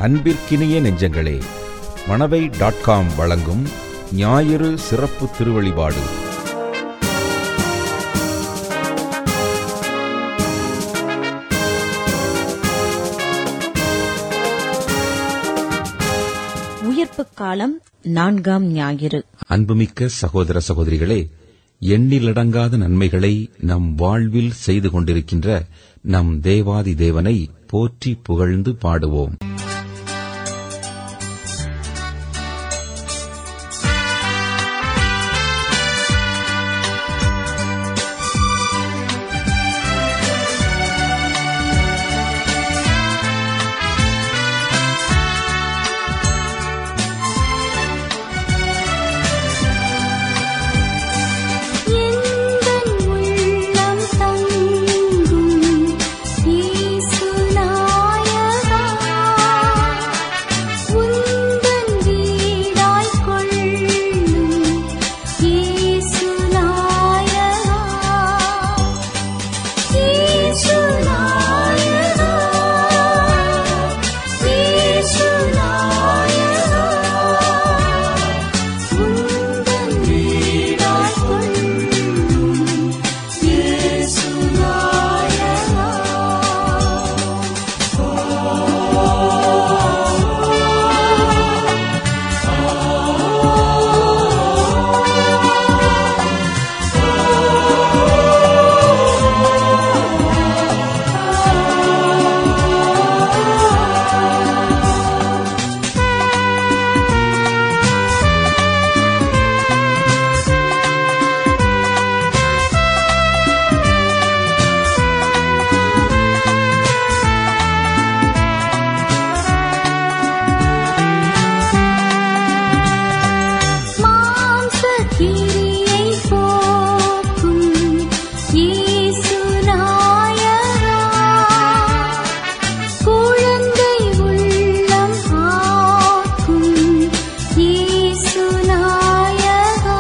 அன்பிற்கினிய நெஞ்சங்களே Manavai dot com வழங்கும் ஞாயிறு சிறப்பு திருவழிபாடு உயிர்ப்புக் காலம் நான்காம் ஞாயிறு அன்புமிக்க சகோதர சகோதரிகளே எண்ணிலடங்காத நன்மைகளை நம் வாழ்வில் செய்து கொண்டிருக்கின்ற நம் தேவாதி தேவனை போற்றி புகழ்ந்து பாடுவோம் எந்தன் உள்ளம் தங்கும் இயேசு நாயகா உந்தன் வீடாய்க் கொள்ளும் இயேசு நாயகா இயேசு நாயகா இயேசு நாயகா உந்தன் வீடாய்க் கொள்ளும் இயேசு நாயகா மாம்சக்கிரியை போக்கும் இயேசு நாயகா குழந்தை உள்ளம் ஆக்கும் இயேசு நாயகா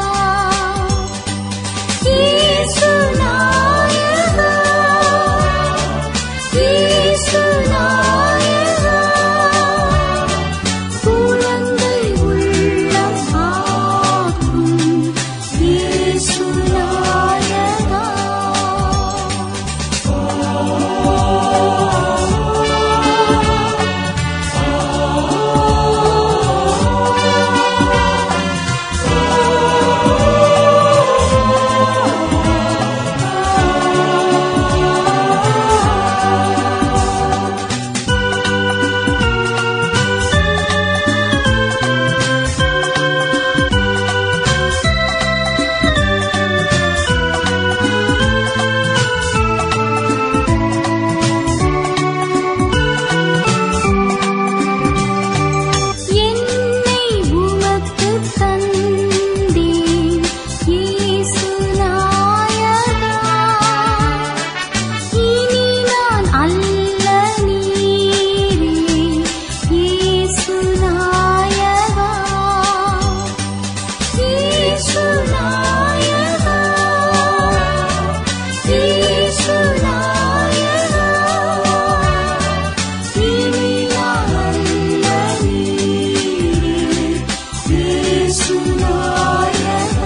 இயேசு நாயகா இயேசு நாயகா குழந்தை உள்ளம் ஆக்கும் இயேசு நாயகா என்னை உமக்குத் தந்தேன் இயேசு நாயகா இனி நான் அல்ல நீரே இயேசு நாயகா இயேசு நாயகா இயேசு நாயகா இனி நான் அல்ல நீரே இயேசு நாயகா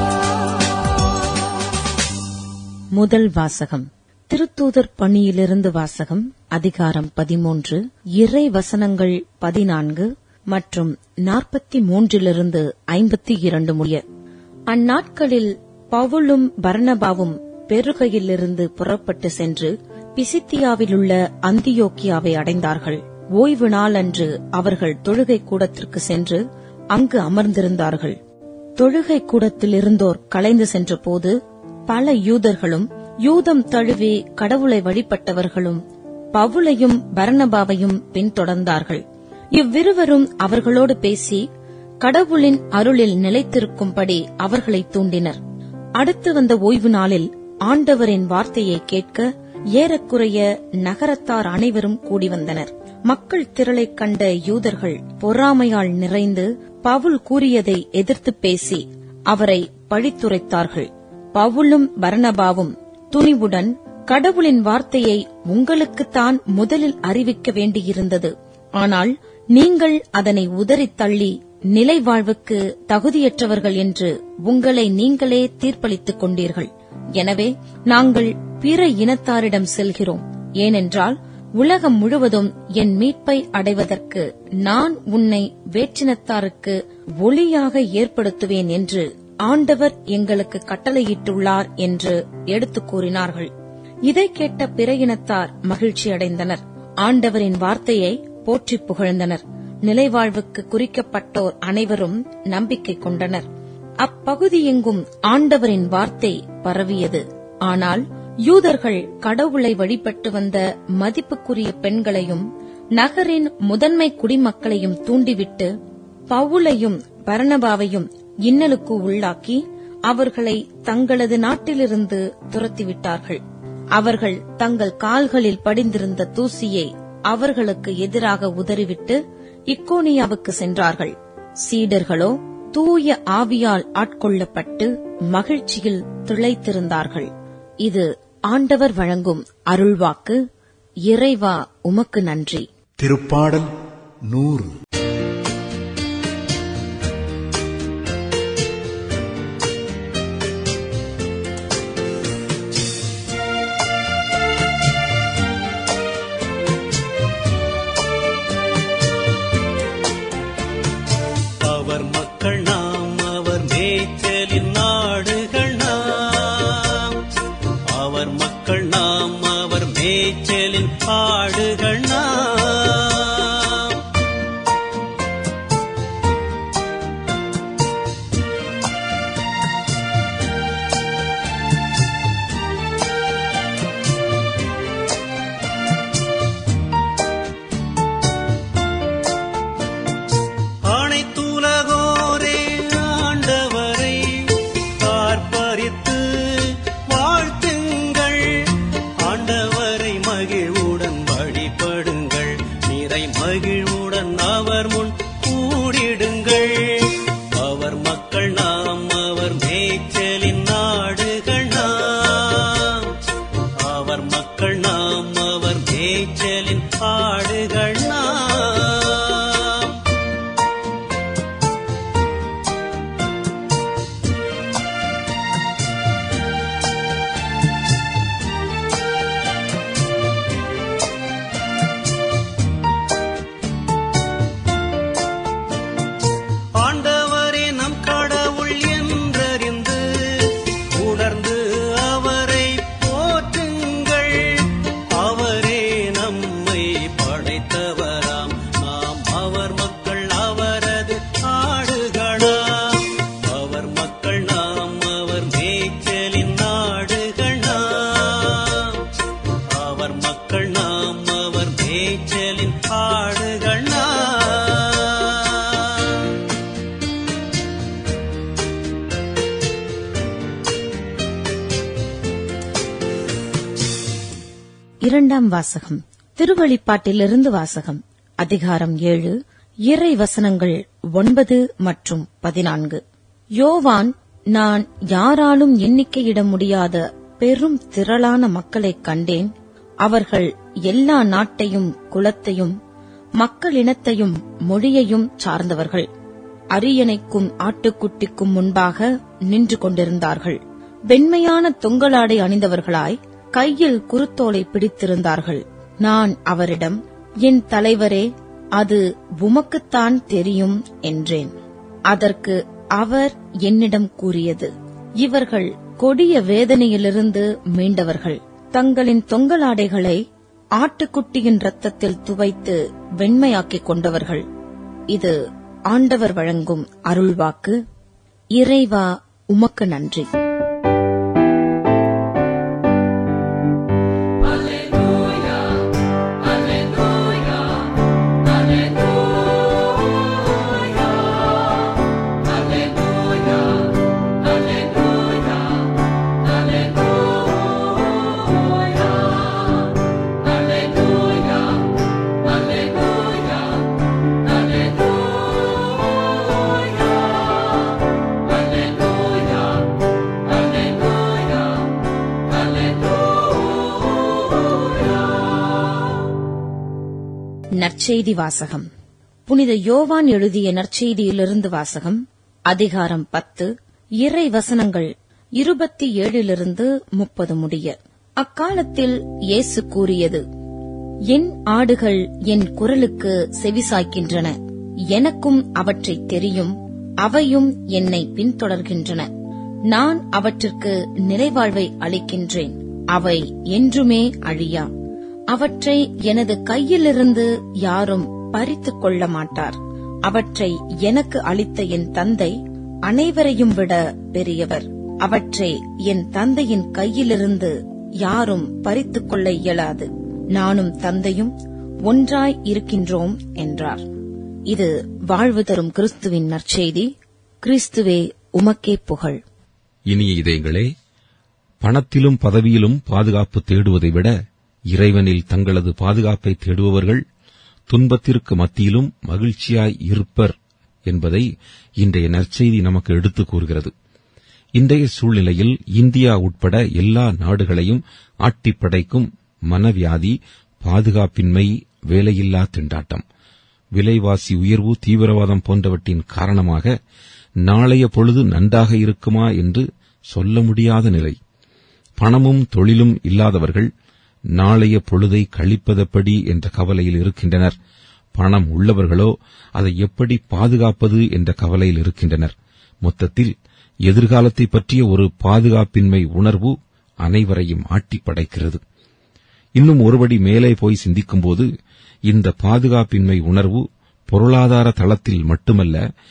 முதல் வாசகம் திருத்தூதர் பணியிலிருந்து வாசகம் அதிகாரம் பதிமூன்று இறை வசனங்கள் பதினான்கு மற்றும் நாற்பத்தி மூன்றிலிருந்து ஐம்பத்தி இரண்டு முடிய அந்நாட்களில் பவுலும் பர்னபாவும் பெருகையிலிருந்து புறப்பட்டு சென்று பிசித்தியாவிலுள்ள அந்தியோக்கியாவை அடைந்தார்கள் ஓய்வு நாளன்று அவர்கள் தொழுகை கூடத்திற்கு சென்று அங்கு அமர்ந்திருந்தார்கள் தொழுகை கூடத்தில் இருந்தோர் கலைந்து சென்றபோது பல யூதர்களும் யூதம் தழுவி கடவுளை வழிபட்டவர்களும் பவுலையும் பர்னபாவையும் பின்தொடர்ந்தார்கள் இவ்விருவரும் அவர்களோடு பேசி கடவுளின் அருளில் நிலைத்திருக்கும்படி அவர்களை தூண்டினர் அடுத்து வந்த ஓய்வு நாளில் ஆண்டவரின் வார்த்தையை கேட்க ஏறக்குறைய நகரத்தார் அனைவரும் கூடி வந்தனர் மக்கள் திரளைக் கண்ட யூதர்கள் பொறாமையால் நிறைந்து பவுல் கூறியதை எதிர்த்துப் பேசி அவரை பழித்துரைத்தார்கள் பவுலும் பர்னபாவும் துணிவுடன் கடவுளின் வார்த்தையை உங்களுக்குத்தான் முதலில் அறிவிக்க வேண்டியிருந்தது ஆனால் நீங்கள் அதனை உதறித் தள்ளி நிலை வாழ்வுக்கு தகுதியற்றவர்கள் என்று உங்களை நீங்களே தீர்ப்பளித்துக் கொண்டீர்கள் எனவே நாங்கள் பிற இனத்தாரிடம் செல்கிறோம் ஏனென்றால் உலகம் முழுவதும் என் மீட்பை அடைவதற்கு நான் உன்னை வேற்றினத்தாருக்கு ஒளியாக ஏற்படுத்துவேன் என்று ஆண்டவர் எங்களுக்கு கட்டளையிட்டுள்ளார் என்று எடுத்துக் கூறினார்கள் இதை கேட்ட பிற இனத்தார் மகிழ்ச்சியடைந்தனர் ஆண்டவரின் வார்த்தையை போற்றிப் புகழ்ந்தனர் நிலைவாழ்வுக்கு குறிக்கப்பட்டோர் அனைவரும் நம்பிக்கை கொண்டனர் அப்பகுதி எங்கும் ஆண்டவரின் வார்த்தை பரவியது ஆனால் யூதர்கள் கடவுளை வழிபட்டு வந்த மதிப்புக்குரிய பெண்களையும் நகரின் முதன்மை குடிமக்களையும் தூண்டிவிட்டு பவுலையும் பரணபாவையும் இன்னலுக்கு உள்ளாக்கி அவர்களை தங்களது நாட்டிலிருந்து துரத்திவிட்டார்கள் அவர்கள் தங்கள் கால்களில் படிந்திருந்த தூசியை அவர்களுக்கு எதிராக உதறிவிட்டு இக்கோனியாவுக்கு சென்றார்கள் சீடர்களோ தூய ஆவியால் ஆட்கொள்ளப்பட்டு மகிழ்ச்சியில் திளைத்திருந்தார்கள் இது ஆண்டவர் வழங்கும் அருள்வாக்கு இறைவா உமக்கு நன்றி திருப்பாடல் நூறு அவர் மக்கள் நாம் அவர் மேய்ச்சலின் நாடுகள் நாம் அவர் மக்கள் நாம் அவர் மேய்ச்சலின் ஆடுகள் நாம் அனைத்துலகோரே ஆண்டவரை பார்ப்பரித்து வாழ்த்துங்கள் ஆண்டவரை மகிழ்வுடன் வழிபடுங்கள் நிறை மகிழ்வுடன் அவர் முன் கூடிடுங்கள் அவர் மக்கள் நாம் அவர் மேய்ச்சலின் நாடுகள் நாம் அவர் மக்கள் நாம் அவர் மேய்ச்சலின் ஆடுகள் நாம் ஆண்டவரே நம் கடவுள் என்றறிந்து உணர்ந்து அவரை போற்றுங்கள் அவரே நம்மை படைத்தவராம் நாம் அவர் மக்கள் அவரது ஆடுகளாம் அவர் மக்கள் நாம் அவர் மேய்ச்சலின் நாடுகள் நாம் அவர் மக்கள் நாம் அவர் மேய்ச்சலின் ஆடுகள் நாம் இரண்டாம் வாசகம் திருவழிப்பாட்டிலிருந்து வாசகம் அதிகாரம் ஏழு இறை வசனங்கள் ஒன்பது மற்றும் பதினான்கு யோவான் நான் யாராலும் எண்ணிக்கையிட முடியாத பெரும் திரளான மக்களைக் கண்டேன் அவர்கள் எல்லா நாட்டையும் குலத்தையும் மக்களினத்தையும் மொழியையும் சார்ந்தவர்கள் அரியணைக்கும் ஆட்டுக்குட்டிக்கும் முன்பாக நின்று கொண்டிருந்தார்கள் வெண்மையான தொங்கலாடை அணிந்தவர்களாய் கையில் குருத்தோலை பிடித்திருந்தார்கள் நான் அவரிடம் என் தலைவரே அது உமக்குத்தான் தெரியும் என்றேன் அதற்கு அவர் என்னிடம் கூறியது இவர்கள் கொடிய வேதனையிலிருந்து மீண்டவர்கள் தங்களின் தொங்கலாடைகளை ஆட்டுக்குட்டியின் ரத்தத்தில் துவைத்து வெண்மையாக்கிக் கொண்டவர்கள் இது ஆண்டவர் வழங்கும் அருள்வாக்கு இறைவா உமக்கு நன்றி நற்செய்தி வாசகம் புனித யோவான் எழுதிய நற்செய்தியிலிருந்து வாசகம் அதிகாரம் பத்து இறை வசனங்கள் இருபத்தி ஏழிலிருந்து முப்பது முடிய அக்காலத்தில் இயேசு கூறியது என் ஆடுகள் என் குரலுக்கு செவிசாய்க்கின்றன எனக்கும் அவற்றைத் தெரியும் அவையும் என்னை பின்தொடர்கின்றன நான் அவற்றிற்கு நிலைவாழ்வை அளிக்கின்றேன் அவை என்றுமே அழியா அவற்றை எனது கையிலிருந்து யாரும் பறித்துக் கொள்ள மாட்டார் அவற்றை எனக்கு அளித்த என் தந்தை அனைவரையும் விட பெரியவர் அவற்றை என் தந்தையின் கையிலிருந்து யாரும் பறித்துக் கொள்ள இயலாது நானும் தந்தையும் ஒன்றாய் இருக்கின்றோம் என்றார் இது வாழ்வு தரும் கிறிஸ்துவின் நற்செய்தி கிறிஸ்துவே உமக்கே புகழ் இனிய இதயங்களே பணத்திலும் பதவியிலும் பாதுகாப்பு தேடுவதை விட இறைவனில் தங்களது பாதுகாப்பை தேடுபவர்கள் துன்பத்திற்கு மத்தியிலும் மகிழ்ச்சியாய் இருப்பர் என்பதை இன்றைய நற்செய்தி நமக்கு எடுத்துக் கூறுகிறது இன்றைய சூழ்நிலையில் இந்தியா உட்பட எல்லா நாடுகளையும் ஆட்டிப்படைக்கும் மனவியாதி பாதுகாப்பின்மை வேலையில்லா திண்டாட்டம் விலைவாசி உயர்வு தீவிரவாதம் போன்றவற்றின் காரணமாக நாளைய பொழுது நன்றாக இருக்குமா என்று சொல்ல முடியாத நிலை பணமும் தொழிலும் இல்லாதவர்கள் நாளைய பொழுதை கழிப்பதப்படி என்ற கவலையில் இருக்கின்றனர் பணம் உள்ளவர்களோ அதை எப்படி பாதுகாப்பது என்ற கவலையில் இருக்கின்றனர் மொத்தத்தில் எதிர்காலத்தை பற்றிய ஒரு பாதுகாப்பின்மை உணர்வு அனைவரையும் ஆட்டிப் படைக்கிறது இன்னும் ஒருபடி மேலே போய் சிந்திக்கும்போது இந்த பாதுகாப்பின்மை உணர்வு பொருளாதார தளத்தில் மட்டுமல்ல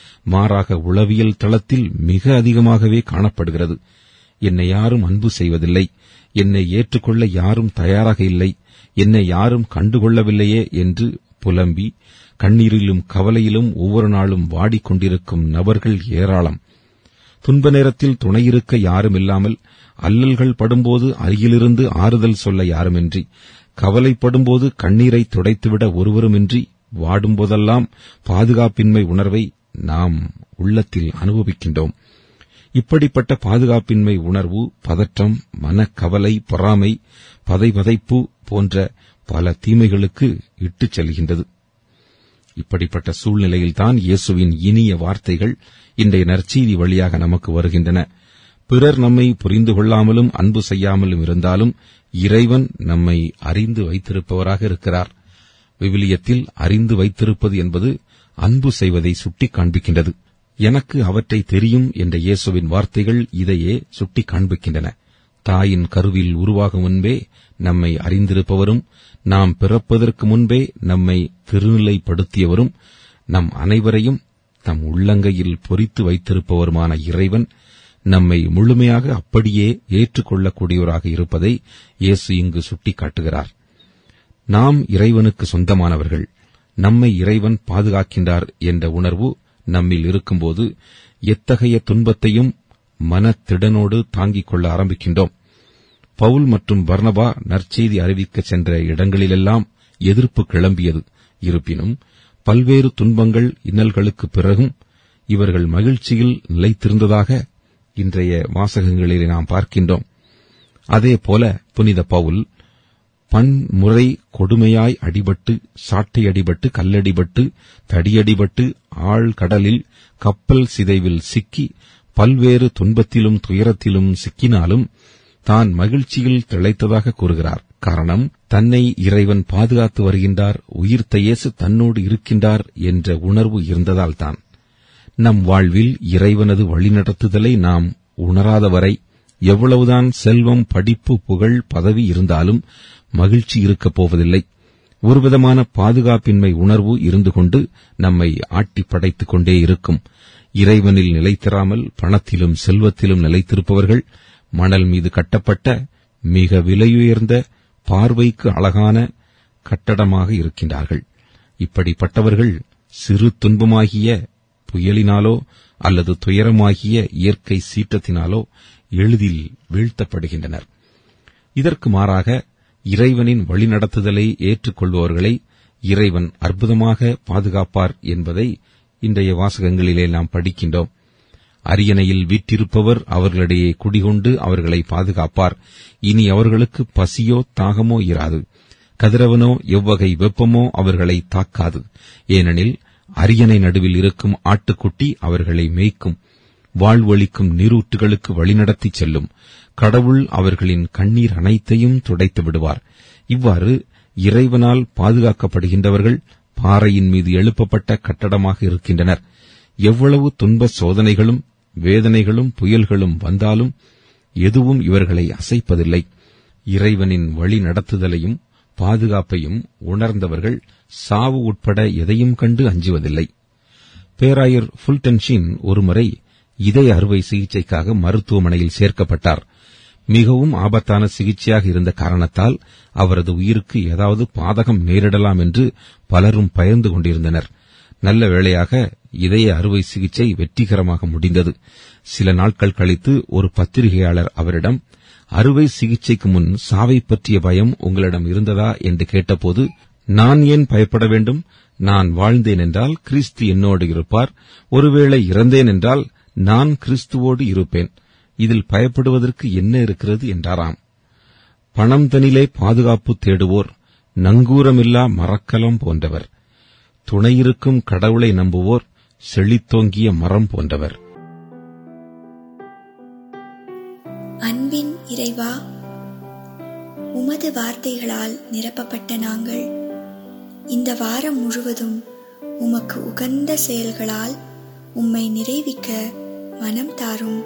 மாறாக உளவியல் தளத்தில் மிக அதிகமாகவே காணப்படுகிறது என்னை யாரும் அன்பு செய்வதில்லை என்னை ஏற்றுக்கொள்ள யாரும் தயாராக இல்லை என்னை யாரும் கண்டுகொள்ளவில்லையே என்று புலம்பி கண்ணீரிலும் கவலையிலும் ஒவ்வொரு நாளும் வாடிக்கொண்டிருக்கும் நபர்கள் ஏராளம் துன்ப நேரத்தில் துணையிருக்க யாரும் இல்லாமல் அல்லல்கள் படும்போது அருகிலிருந்து ஆறுதல் சொல்ல யாருமின்றி கவலைப்படும்போது கண்ணீரை துடைத்துவிட ஒருவருமின்றி வாடும்போதெல்லாம் பாதுகாப்பின்மை உணர்வை நாம் உள்ளத்தில் அனுபவிக்கின்றோம் இப்படிப்பட்ட பாதுகாப்பின்மை உணர்வு பதற்றம் மனக்கவலை பொறாமை பதைபதைப்பு போன்ற பல தீமைகளுக்கு இட்டுச் செல்கின்றது இப்படிப்பட்ட சூழ்நிலையில்தான் இயேசுவின் இனிய வார்த்தைகள் இன்றைய நற்செய்தி வழியாக நமக்கு வருகின்றன பிறர் நம்மை புரிந்து கொள்ளாமலும் அன்பு செய்யாமலும் இருந்தாலும் இறைவன் நம்மை அறிந்து வைத்திருப்பவராக இருக்கிறார் விவிலியத்தில் அறிந்து வைத்திருப்பது என்பது அன்பு செய்வதை சுட்டிக் காண்பிக்கின்றது எனக்கு அவற்றை தெரியும் என்ற இயேசுவின் வார்த்தைகள் இதையே சுட்டிக் காண்பிக்கின்றன தாயின் கருவில் உருவாகும் முன்பே நம்மை அறிந்திருப்பவரும் நாம் பிறப்பதற்கு முன்பே நம்மை திருநிலைப்படுத்தியவரும் நம் அனைவரையும் தம் உள்ளங்கையில் பொறித்து வைத்திருப்பவருமான இறைவன் நம்மை முழுமையாக அப்படியே ஏற்றுக்கொள்ளக்கூடியவராக இருப்பதை இயேசு இங்கு சுட்டிக்காட்டுகிறார் நாம் இறைவனுக்கு சொந்தமானவர்கள் நம்மை இறைவன் பாதுகாக்கின்றார் என்ற உணர்வு நம்மில் இருக்கும்போது எத்தகைய துன்பத்தையும் மனத்திடனோடு தாங்கிக் கொள்ள ஆரம்பிக்கின்றோம் பவுல் மற்றும் பர்னபா நற்செய்தி அறிவிக்கச் சென்ற இடங்களிலெல்லாம் எதிர்ப்பு கிளம்பியது இருப்பினும் பல்வேறு துன்பங்கள் இன்னல்களுக்குப் பிறகும் இவர்கள் மகிழ்ச்சியில் நிலைத்திருந்ததாக இன்றைய வாசகங்களிலே நாம் பார்க்கின்றோம் அதேபோல புனித பவுல் பன்முறை கொடுமையாய் அடிபட்டு சாட்டை அடிபட்டு கல்லடிபட்டு தடியடிபட்டு ஆழ்கடலில் கப்பல் சிதைவில் சிக்கி பல்வேறு துன்பத்திலும் துயரத்திலும் சிக்கினாலும் தான் மகிழ்ச்சியில் திளைத்ததாக கூறுகிறார் காரணம் தன்னை இறைவன் பாதுகாத்து வருகின்றார் உயிர்த்த இயேசு தன்னோடு இருக்கின்றார் என்ற உணர்வு இருந்ததால்தான் நம் வாழ்வில் இறைவனது வழிநடத்துதலை நாம் உணராதவரை எவ்வளவுதான் செல்வம் படிப்பு புகழ் பதவி இருந்தாலும் மகிழ்ச்சி இருக்கப் போவதில்லை ஒருவிதமான பாதுகாப்பின்மை உணர்வு இருந்து கொண்டு நம்மை ஆட்டி படைத்துக் கொண்டே இருக்கும் இறைவனில் நிலைத்திராமல் பணத்திலும் செல்வத்திலும் நிலைத்திருப்பவர்கள் மணல் மீது கட்டப்பட்ட மிக விலையுயர்ந்த பார்வைக்கு அழகான கட்டடமாக இருக்கின்றார்கள் இப்படிப்பட்டவர்கள் சிறு துன்பமாகிய புயலினாலோ அல்லது துயரமாகிய இயற்கை சீற்றத்தினாலோ எளிதில் வீழ்த்தப்படுகின்றனர் இதற்கு மாறாக இறைவனின் வழிநடத்துதலை ஏற்றுக்கொள்பவர்களை இறைவன் அற்புதமாக பாதுகாப்பார் என்பதை இன்றைய வாசகங்களிலே நாம் படிக்கின்றோம் அரியணையில் வீற்றிருப்பவர் அவர்களிடையே குடிகொண்டு அவர்களை பாதுகாப்பார் இனி அவர்களுக்கு பசியோ தாகமோ இராது கதிரவனோ எவ்வகை வெப்பமோ அவர்களை தாக்காது ஏனெனில் அரியணை நடுவில் இருக்கும் ஆட்டுக்குட்டி அவர்களை மேய்க்கும் வாழ்வளிக்கும் நீரூற்றுகளுக்கு வழிநடத்திச் செல்லும் கடவுள் அவர்களின் கண்ணீர் அனைத்தையும் துடைத்து விடுவார் இவ்வாறு இறைவனால் பாதுகாக்கப்படுகின்றவர்கள் பாறையின் மீது எழுப்பப்பட்ட கட்டடமாக இருக்கின்றனர் எவ்வளவு துன்ப சோதனைகளும் வேதனைகளும் புயல்களும் வந்தாலும் எதுவும் இவர்களை அசைப்பதில்லை இறைவனின் வழி நடத்துதலையும் பாதுகாப்பையும் உணர்ந்தவர்கள் சாவு உட்பட எதையும் கண்டு அஞ்சுவதில்லை பேராயர் ஃபுல்டன்ஷின் ஒருமுறை இதய அறுவை சிகிச்சைக்காக மருத்துவமனையில் சேர்க்கப்பட்டார் மிகவும் ஆபத்தான சிகிச்சையாக இருந்த காரணத்தால் அவரது உயிருக்கு ஏதாவது பாதகம் நேரிடலாம் என்று பலரும் பயந்து கொண்டிருந்தனர் நல்ல வேளையாக இதய அறுவை சிகிச்சை வெற்றிகரமாக முடிந்தது சில நாட்கள் கழித்து ஒரு பத்திரிகையாளர் அவரிடம் அறுவை சிகிச்சைக்கு முன் சாவை பற்றிய பயம் உங்களிடம் இருந்ததா என்று கேட்டபோது நான் ஏன் பயப்பட வேண்டும் நான் வாழ்ந்தேன் என்றால் கிறிஸ்து என்னோடு இருப்பார் ஒருவேளை இறந்தேன் என்றால் நான் கிறிஸ்துவோடு இருப்பேன் இதில் பயப்படுவதற்கு என்ன இருக்கிறது என்றாராம் பணம் தனிலே பாதுகாப்பு தேடுவோர் நங்கூரமில்லா மரக்கலம் போன்றவர் துணையிருக்கும் கடவுளை நம்புவோர் செழித்தோங்கிய மரம் போன்றவர் அன்பின் இறைவா உமது வார்த்தைகளால் நிரப்பப்பட்ட நாங்கள் இந்த வாரம் முழுவதும் உமக்கு உகந்த செயல்களால் உம்மை நிறைவிக்க மனம் தாரும்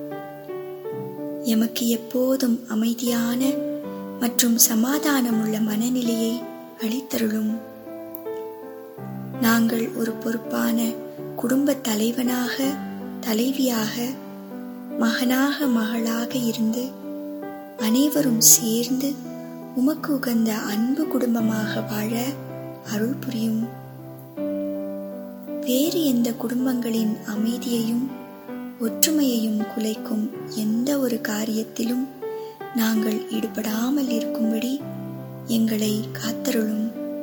எமக்கு எப்போதும் அமைதியான மற்றும் சமாதானமுள்ள மனநிலையை அளித்தருளும் நாங்கள் ஒரு பொறுப்பான குடும்ப தலைவனாக தலைவியாக மகனாக மகளாக இருந்து அனைவரும் சேர்ந்து உமக்கு உகந்த அன்பு குடும்பமாக வாழ அருள் புரியும் வேறு எந்த குடும்பங்களின் அமைதியையும் ஒற்றுமையையும் குலைக்கும் எந்த ஒரு காரியத்திலும் நாங்கள் ஈடுபடாமல் இருக்கும்படி எங்களை காத்தருளும்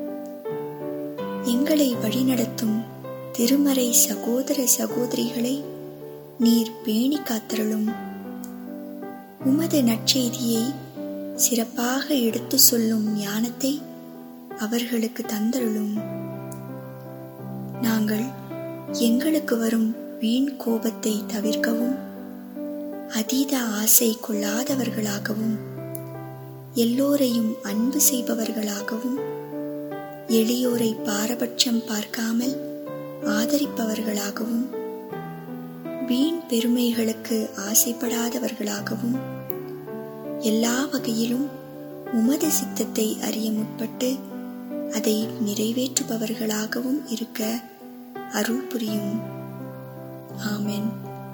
எங்களை வழிநடத்தும் திருமறை சகோதர சகோதரிகளை நீர் பேணி காத்தருளும் உமது நற்செய்தியை சிறப்பாக எடுத்து சொல்லும் ஞானத்தை அவர்களுக்கு தந்தருளும் நாங்கள் எங்களுக்கு வரும் வீண் கோபத்தை தவிர்க்கவும் அதீத ஆசை கொள்ளாதவர்களாகவும் எல்லோரையும் அன்பு செய்பவர்களாகவும் எளியோரை பாரபட்சம் பார்க்காமல் ஆதரிப்பவர்களாகவும் வீண் பெருமைகளுக்கு ஆசைப்படாதவர்களாகவும் எல்லா வகையிலும் உமது சித்தத்தை அறிய முற்பட்டு அதை நிறைவேற்றுபவர்களாகவும் இருக்க அருள் புரியும் ஆமென்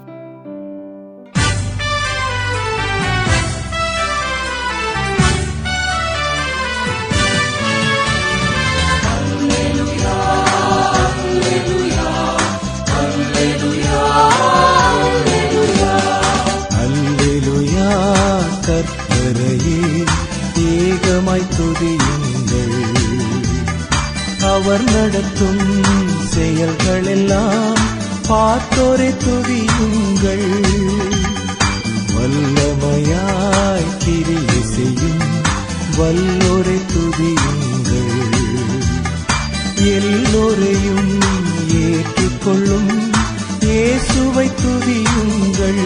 அல்லேலுயா கர்த்தரையே ஏகமாய் துதியுங்கள் அவர் நடத்தும் செயல்களெல்லாம் பார்த்தோரை துதியுங்கள் வல்லமையாய் கிரியை செய்யும் வல்லோரை துதியுங்கள் எல்லோரையும் ஏற்றுக்கொள்ளும் இயேசுவை துதியுங்கள்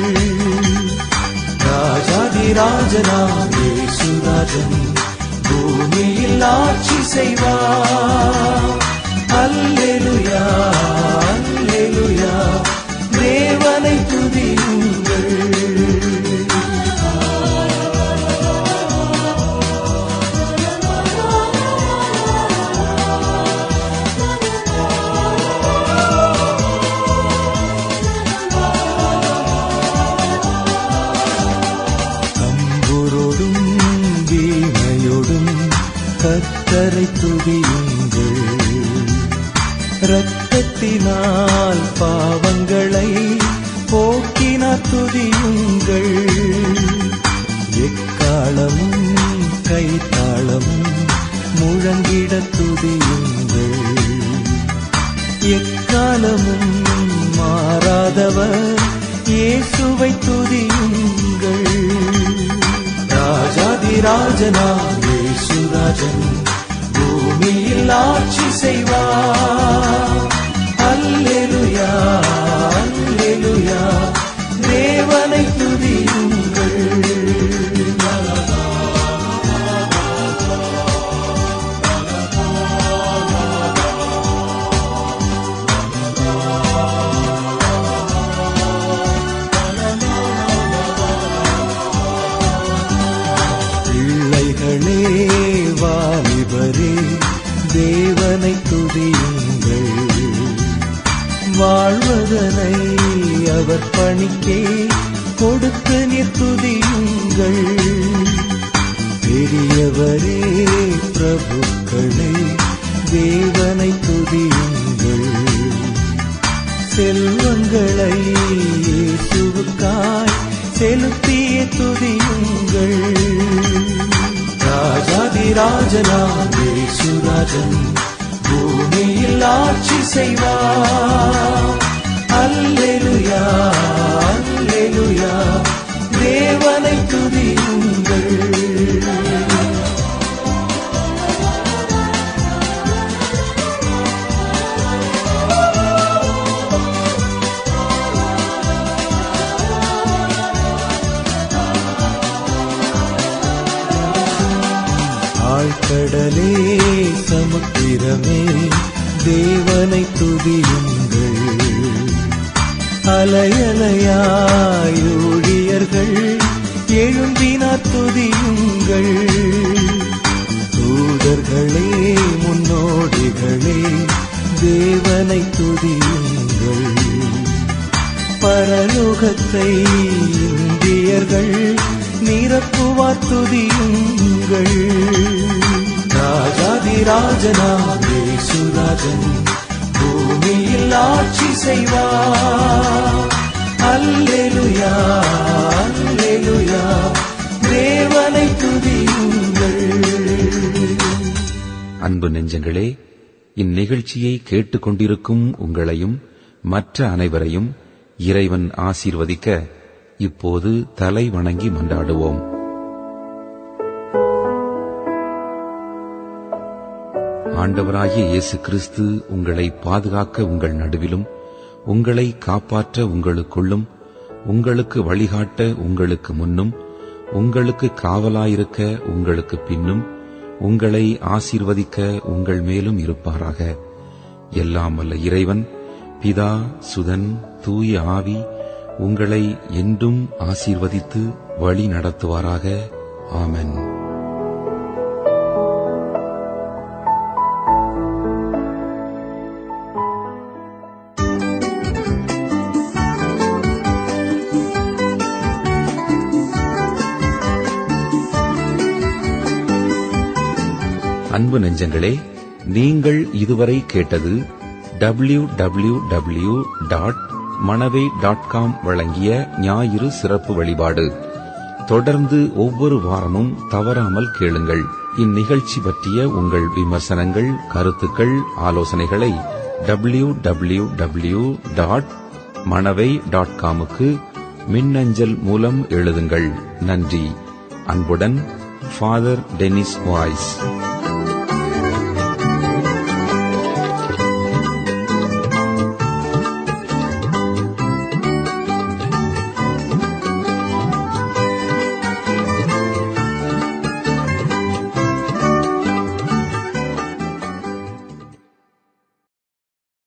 ராஜாதி ராஜனாம் இயேசுராஜன் பூமியில் ஆட்சி செய்வார் அல்லேலுயா அல்லேலுயா தேவனை துதியுங்கள் தம்புரோடும் வீணையோடும் கத்தரை துதியுங்கள் இரத்தத்தினால் பாவங்களை போக்கினார் துதியுங்கள் எக்காலமும் கைத்தாளமும் முழங்கிட துதியுங்கள் எக்காலமும் மாறாதவர் இயேசுவை துதியுங்கள் ராஜாதி ராஜனா இயேசுராஜன் பூமியில் ஆட்சி செய்வார் அல்லேலுயா அல்லேலுயா தேவனை துதியுங்கள் பிள்ளைகளே வாலிபரே தேவனை துதியுங்கள் வாழ்வதனை அவர் பணிக்கே கொடுத்து நீர் துதியுங்கள் பெரியவரே பிரபுக்களே தேவனை துதியுங்கள் செல்வங்களை இயேசுவுக்காய் செலுத்திய துதியுங்கள் ராஜாதிராஜனாம் இயேசுராஜன் பூமியில் ஆட்சி செய்வார் அல்லேலுயா அல்லேலுயா தேவனை துதியுங்கள் ஆழ்கடலே சமுத்திரமே தேவனை துதியுங்கள் அலையலையாய் ஊழியர்கள் எழும்பினார் துதியுங்கள் தூதர்களே முன்னோடிகளே தேவனை துதியுங்கள் பரலோகத்தை இந்தியர்கள் நிரப்புவார் துதியுங்கள் ராஜாதிராஜனாம் இயேசுராஜன் பூமியில் ஆட்சி செய்வார் அல்லேலுயா அல்லேலுயா தேவனை துதியுங்கள் அன்பு நெஞ்சங்களே இந்நிகழ்ச்சியை கேட்டுக்கொண்டிருக்கும் உங்களையும் மற்ற அனைவரையும் இறைவன் ஆசீர்வதிக்க இப்போது தலை வணங்கி மன்றாடுவோம் ஆண்டவராகிய இயேசு கிறிஸ்து உங்களை பாதுகாக்க உங்கள் நடுவிலும் உங்களை காப்பாற்ற உங்களுக்குள்ளும் உங்களுக்கு வழிகாட்ட உங்களுக்கு முன்னும் உங்களுக்கு காவலாயிருக்க உங்களுக்கு பின்னும் உங்களை ஆசீர்வதிக்க உங்கள் மேலும் இருப்பாராக எல்லாம் வல்ல இறைவன் பிதா சுதன் தூய ஆவி உங்களை என்றும் ஆசீர்வதித்து வழி நடத்துவாராக ஆமென் அன்பு நெஞ்சங்களே நீங்கள் இதுவரை கேட்டது W W W dot Manavai dot com வழங்கிய ஞாயிறு சிறப்பு வழிபாடு தொடர்ந்து ஒவ்வொரு வாரமும் தவறாமல் கேளுங்கள் இந்நிகழ்ச்சி பற்றிய உங்கள் விமர்சனங்கள் கருத்துக்கள் ஆலோசனைகளை W W W dot Manavai dot காமுக்கு மின்னஞ்சல் மூலம் எழுதுங்கள் நன்றி அன்புடன் ஃபாதர் டெனிஸ் வாய்ஸ்